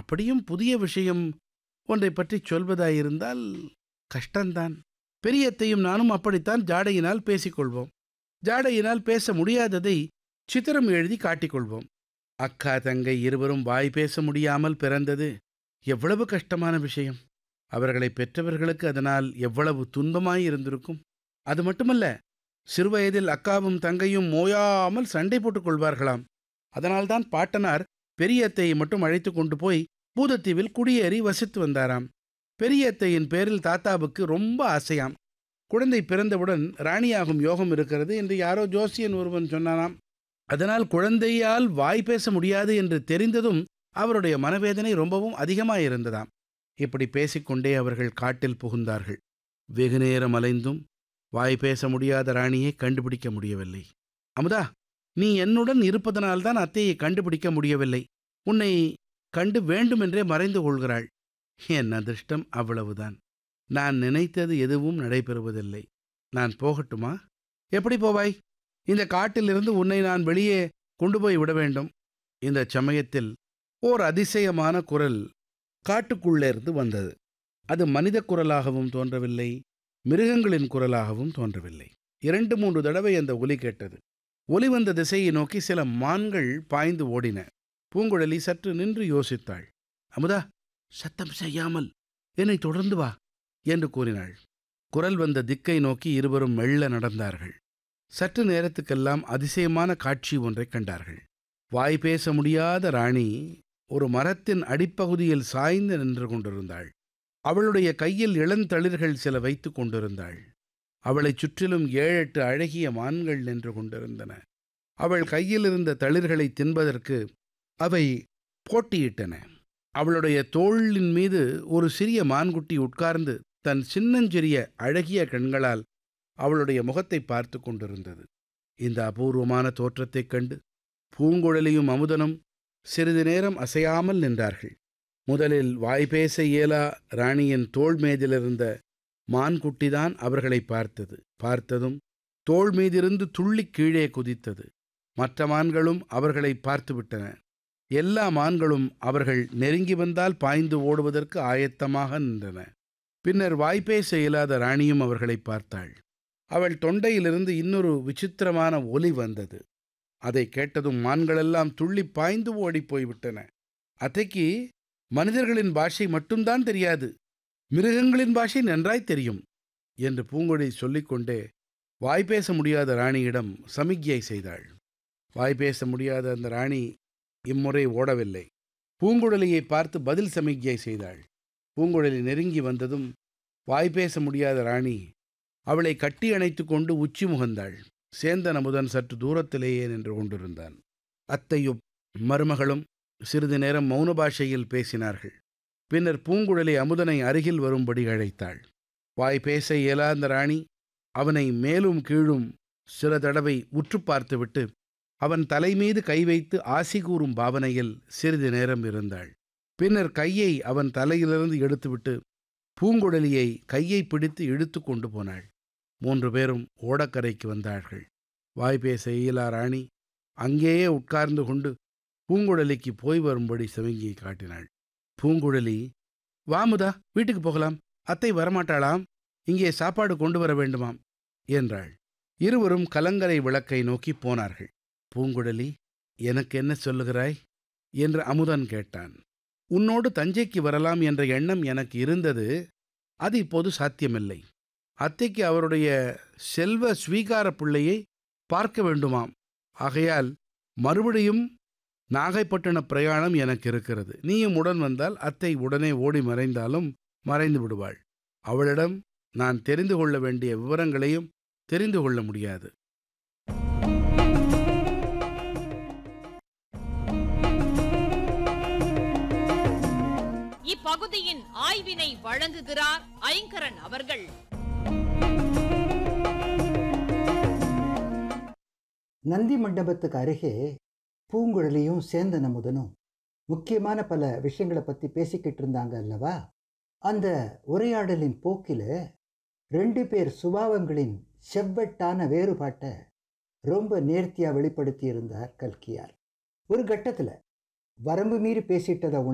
அப்படியும் புதிய விஷயம் ஒன்றை பற்றி சொல்வதாயிருந்தால் கஷ்டந்தான் பெரியத்தையும் நானும் அப்படித்தான் ஜாடையினால் பேசிக்கொள்வோம் ஜாடையினால் பேச முடியாததை சித்திரம் எழுதி காட்டிக்கொள்வோம் அக்கா தங்கை இருவரும் வாய் பேச முடியாமல் பிறந்தது எவ்வளவு கஷ்டமான விஷயம் அவர்களை பெற்றவர்களுக்கு அதனால் எவ்வளவு துன்பமாயிருந்திருக்கும் அது மட்டுமல்ல சிறுவயதில் அக்காவும் தங்கையும் மோயாமல் சண்டை போட்டுக் கொள்வார்களாம் அதனால்தான் பாட்டனார் பெரியத்தையை மட்டும் அழைத்து கொண்டு போய் பூதத்தீவில் குடியேறி வசித்து வந்தாராம் பெரியத்தையின் பேரில் தாத்தாவுக்கு ரொம்ப ஆசையாம் குழந்தை பிறந்தவுடன் ராணியாகும் யோகம் இருக்கிறது என்று யாரோ ஜோசியன் ஒருவன் சொன்னானாம் அதனால் குழந்தையால் வாய் பேச முடியாது என்று தெரிந்ததும் அவருடைய மனவேதனை ரொம்பவும் அதிகமாயிருந்ததாம் இப்படி பேசிக்கொண்டே அவர்கள் காட்டில் புகுந்தார்கள் வெகு நேரம் அலைந்தும் வாய் பேச முடியாத ராணியை கண்டுபிடிக்க முடியவில்லை அமுதா நீ என்னுடன் இருப்பதனால்தான் அத்தையை கண்டுபிடிக்க முடியவில்லை உன்னை கண்டு வேண்டுமென்றே மறைந்து கொள்கிறாள் என் அதிர்ஷ்டம் அவ்வளவுதான் நான் நினைத்தது எதுவும் நடைபெறுவதில்லை நான் போகட்டுமா எப்படி போவாய் இந்த காட்டிலிருந்து உன்னை நான் வெளியே கொண்டு போய் விட வேண்டும் இந்த சமயத்தில் ஓர் அதிசயமான குரல் காட்டுக்குள்ளே இருந்து வந்தது அது மனித குரலாகவும் தோன்றவில்லை மிருகங்களின் குரலாகவும் தோன்றவில்லை இரண்டு மூன்று தடவை அந்த ஒலி கேட்டது ஒலி வந்த திசையை நோக்கி சில மான்கள் பாய்ந்து ஓடின பூங்குழலி சற்று நின்று யோசித்தாள் அமுதா சத்தம் செய்யாமல் என்னை தொடர்ந்து வா என்று கூறினாள் குரல் வந்த திக்கை நோக்கி இருவரும் மெல்ல நடந்தார்கள் சற்று நேரத்துக்கெல்லாம் அதிசயமான காட்சி ஒன்றைக் கண்டார்கள் வாய் பேச முடியாத ராணி ஒரு மரத்தின் அடிப்பகுதியில் சாய்ந்து நின்று கொண்டிருந்தாள் அவளுடைய கையில் இளந்தளிர்கள் சில வைத்து கொண்டிருந்தாள் அவளைச் சுற்றிலும் ஏழெட்டு அழகிய மான்கள் நின்று கொண்டிருந்தன அவள் கையில் இருந்த தளிர்களை தின்பதற்கு அவை போட்டியிட்டன அவளுடைய தோளின் மீது ஒரு சிறிய மான்குட்டி உட்கார்ந்து தன் சின்னஞ்சிறிய அழகிய கண்களால் அவளுடைய முகத்தை பார்த்து கொண்டிருந்தது இந்த அபூர்வமான தோற்றத்தைக் கண்டு பூங்குழலியும் அமுதனும் சிறிது நேரம் அசையாமல் நின்றார்கள் முதலில் வாய் பேச இயலா ராணியின் தோள் மீதிலிருந்த மான்குட்டிதான் அவர்களை பார்த்தது பார்த்ததும் தோள் மீதிருந்து துள்ளிக் கீழே குதித்தது மற்ற மான்களும் அவர்களை பார்த்துவிட்டன எல்லா மான்களும் அவர்கள் நெருங்கி வந்தால் பாய்ந்து ஓடுவதற்கு ஆயத்தமாக நின்றன பின்னர் வாய்ப்பேச இயலாத ராணியும் அவர்களை பார்த்தாள் அவள் தொண்டையிலிருந்து இன்னொரு விசித்திரமான ஒலி வந்தது அதை கேட்டதும் மான்களெல்லாம் துள்ளி பாய்ந்து ஓடிப் போய்விட்டன அத்தைக்கு மனிதர்களின் பாஷை மட்டும்தான் தெரியாது மிருகங்களின் பாஷை நன்றாய் தெரியும் என்று பூங்கொழி சொல்லிக்கொண்டே வாய்ப்பேச முடியாத ராணியிடம் சமிக்ஞை செய்தாள் வாய்ப்பேச முடியாத அந்த ராணி இம்முறை ஓடவில்லை பூங்குழலியை பார்த்து பதில் சமிக்ஞை செய்தாள் பூங்குழலி நெருங்கி வந்ததும் வாய்ப்பேச முடியாத ராணி அவளை கட்டி அணைத்து கொண்டு உச்சி முகந்தாள் சேந்தன் அமுதன் சற்று தூரத்திலேயே நின்று கொண்டிருந்தான் அத்தையும் மருமகளும் சிறிது நேரம் மௌன பாஷையில் பேசினார்கள் பின்னர் பூங்குழலி அமுதனை அருகில் வரும்படி அழைத்தாள் வாய் பேச இயலாத ராணி அவனை மேலும் கீழும் சில தடவை உற்று பார்த்துவிட்டு அவன் தலைமீது கை வைத்து ஆசி கூறும் பாவனையில் சிறிது நேரம் இருந்தாள் பின்னர் கையை அவன் தலையிலிருந்து எடுத்துவிட்டு பூங்குழலியை கையை பிடித்து இழுத்து கொண்டு போனாள் மூன்று பேரும் ஓடக்கரைக்கு வந்தார்கள் வாய்ப்பேச இயலா ராணி அங்கேயே உட்கார்ந்து கொண்டு பூங்குழலிக்கு போய் வரும்படி சமிங்கியை காட்டினாள் பூங்குழலி வாமுதா வீட்டுக்கு போகலாம் அத்தை வரமாட்டாளாம் இங்கே சாப்பாடு கொண்டு வர வேண்டுமாம் என்றாள் இருவரும் கலங்கரை விளக்கை நோக்கி போனார்கள் பூங்குழலி எனக்கு என்ன சொல்லுகிறாய் என்று அமுதன் கேட்டான் உன்னோடு தஞ்சைக்கு வரலாம் என்ற எண்ணம் எனக்கு இருந்தது அது இப்போது சாத்தியமில்லை அத்தைக்கு அவருடைய செல்வ ஸ்வீகார பிள்ளையை பார்க்க வேண்டுமாம் ஆகையால் மறுபடியும் நாகைப்பட்டின பிரயாணம் எனக்கு இருக்கிறது நீயும் உடன் வந்தால் அத்தை உடனே ஓடி மறைந்தாலும் மறைந்து விடுவாள் அவளிடம் நான் தெரிந்து கொள்ள வேண்டிய விவரங்களையும் தெரிந்து கொள்ள முடியாது இப்பகுதியின் ஆய்வினை வழங்குகிறார் ஐங்கரன் அவர்கள் நந்தி மண்டபத்துக்கு அருகே பூங்குழலியும் சேந்தன் அமுதனும் முக்கியமான பல விஷயங்களை பற்றி பேசிக்கிட்டு இருந்தாங்க அல்லவா அந்த உரையாடலின் போக்கில் ரெண்டு பேர் சுபாவங்களின் செவ்வட்டான வேறுபாட்டை ரொம்ப நேர்த்தியாக வெளிப்படுத்தி இருந்தார் கல்கியார் ஒரு கட்டத்தில் வரம்பு மீறி பேசிட்டதை